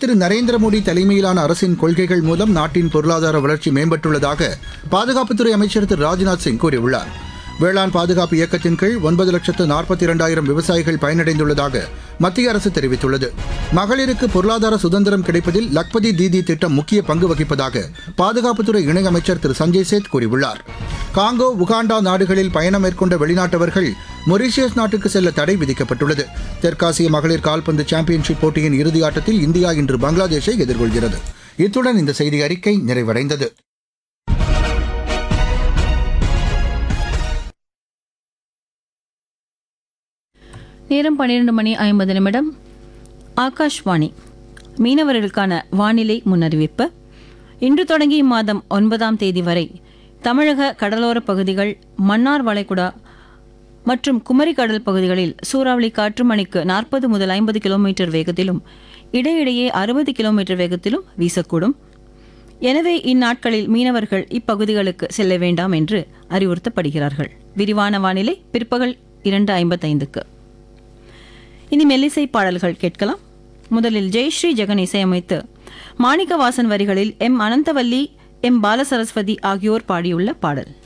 திரு நரேந்திர மோடி தலைமையிலான அரசின் கொள்கைகள் மூலம் நாட்டின் பொருளாதார வளர்ச்சி மேம்பட்டுள்ளதாக பாதுகாப்புத்துறை அமைச்சர் திரு ராஜ்நாத் சிங் கூறியுள்ளார் வேளாண் பாதுகாப்பு இயக்கத்தின் கீழ் ஒன்பது லட்சத்து நாற்பத்தி இரண்டாயிரம் விவசாயிகள் பயனடைந்துள்ளதாக மத்திய அரசு தெரிவித்துள்ளது மகளிருக்கு பொருளாதார சுதந்திரம் கிடைப்பதில் லக்பதி தீதி திட்டம் முக்கிய பங்கு வகிப்பதாக பாதுகாப்புத்துறை இணையமைச்சர் திரு சஞ்சய் சேத் கூறியுள்ளார் காங்கோ உகாண்டா நாடுகளில் பயணம் மேற்கொண்ட வெளிநாட்டவர்கள் மொரீஷியஸ் நாட்டுக்கு செல்ல தடை விதிக்கப்பட்டுள்ளது தெற்காசிய மகளிர் கால்பந்து சாம்பியன்ஷிப் போட்டியின் இறுதி ஆட்டத்தில் இந்தியா இன்று பங்களாதேஷை எதிர்கொள்கிறது இத்துடன் இந்த செய்தி அறிக்கை நிறைவடைந்தது நேரம் பன்னிரண்டு மணி ஐம்பது நிமிடம் ஆகாஷ்வாணி மீனவர்களுக்கான வானிலை முன்னறிவிப்பு இன்று தொடங்கி இம்மாதம் ஒன்பதாம் தேதி வரை தமிழக கடலோர பகுதிகள் மன்னார் வளைகுடா மற்றும் குமரி கடல் பகுதிகளில் சூறாவளி காற்று மணிக்கு நாற்பது முதல் ஐம்பது கிலோமீட்டர் வேகத்திலும் இடையிடையே அறுபது கிலோமீட்டர் வேகத்திலும் வீசக்கூடும் எனவே இந்நாட்களில் மீனவர்கள் இப்பகுதிகளுக்கு செல்ல வேண்டாம் என்று அறிவுறுத்தப்படுகிறார்கள் விரிவான வானிலை பிற்பகல் இரண்டு ஐம்பத்தைந்துக்கு இனி மெல்லிசை பாடல்கள் கேட்கலாம் முதலில் ஜெயஸ்ரீ ஜெகன் இசையமைத்து மாணிக்கவாசன் வரிகளில் எம் அனந்தவல்லி எம் பாலசரஸ்வதி ஆகியோர் பாடியுள்ள பாடல்